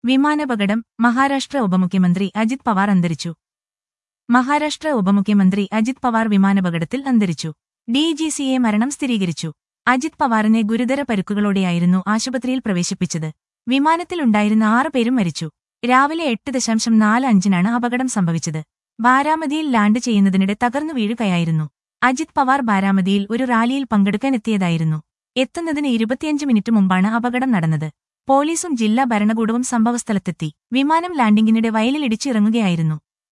വിമാനാപകടം മഹാരാഷ്ട്ര ഉപമുഖ്യമന്ത്രി അജിത് പവാർ അന്തരിച്ചു മഹാരാഷ്ട്ര ഉപമുഖ്യമന്ത്രി അജിത് പവാർ വിമാനാപകടത്തിൽ അന്തരിച്ചു ഡിജിസിയെ മരണം സ്ഥിരീകരിച്ചു അജിത് പവാറിനെ ഗുരുതര പരുക്കുകളോടെയായിരുന്നു ആശുപത്രിയിൽ പ്രവേശിപ്പിച്ചത് വിമാനത്തിലുണ്ടായിരുന്ന ആറ് പേരും മരിച്ചു രാവിലെ എട്ട് ദശാംശം നാല് അഞ്ചിനാണ് അപകടം സംഭവിച്ചത് ബാരാമതിയിൽ ലാൻഡ് ചെയ്യുന്നതിനിടെ തകർന്നു വീഴുകയായിരുന്നു അജിത് പവാർ ബാരാമതിയിൽ ഒരു റാലിയിൽ പങ്കെടുക്കാനെത്തിയതായിരുന്നു എത്തുന്നതിന് ഇരുപത്തിയഞ്ച് മിനിറ്റ് മുമ്പാണ് അപകടം നടന്നത് പോലീസും ജില്ലാ ഭരണകൂടവും സംഭവസ്ഥലത്തെത്തി വിമാനം ലാൻഡിംഗിനിടെ വയലിൽ ഇടിച്ചിറങ്ങുകയായിരുന്നു